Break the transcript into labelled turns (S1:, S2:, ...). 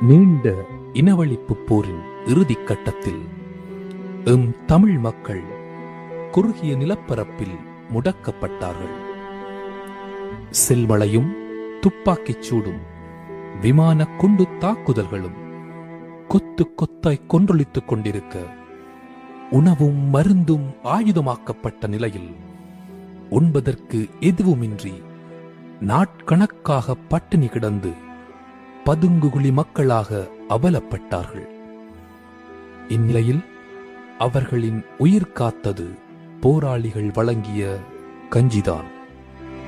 S1: நீண்ட இனவழிப்பு போரின் இறுதிக் கட்டத்தில் எம் தமிழ் மக்கள் குறுகிய நிலப்பரப்பில் முடக்கப்பட்டார்கள் செல்மழையும் துப்பாக்கிச் சூடும் விமான குண்டு தாக்குதல்களும் கொத்து கொத்தாய் கொன்றொழித்துக் கொண்டிருக்க உணவும் மருந்தும் ஆயுதமாக்கப்பட்ட நிலையில் உண்பதற்கு எதுவுமின்றி நாட்கணக்காக பட்டினி கிடந்து பதுங்குகுழி மக்களாக அவலப்பட்டார்கள் இந்நிலையில் அவர்களின் உயிர் காத்தது போராளிகள் வழங்கிய கஞ்சிதான்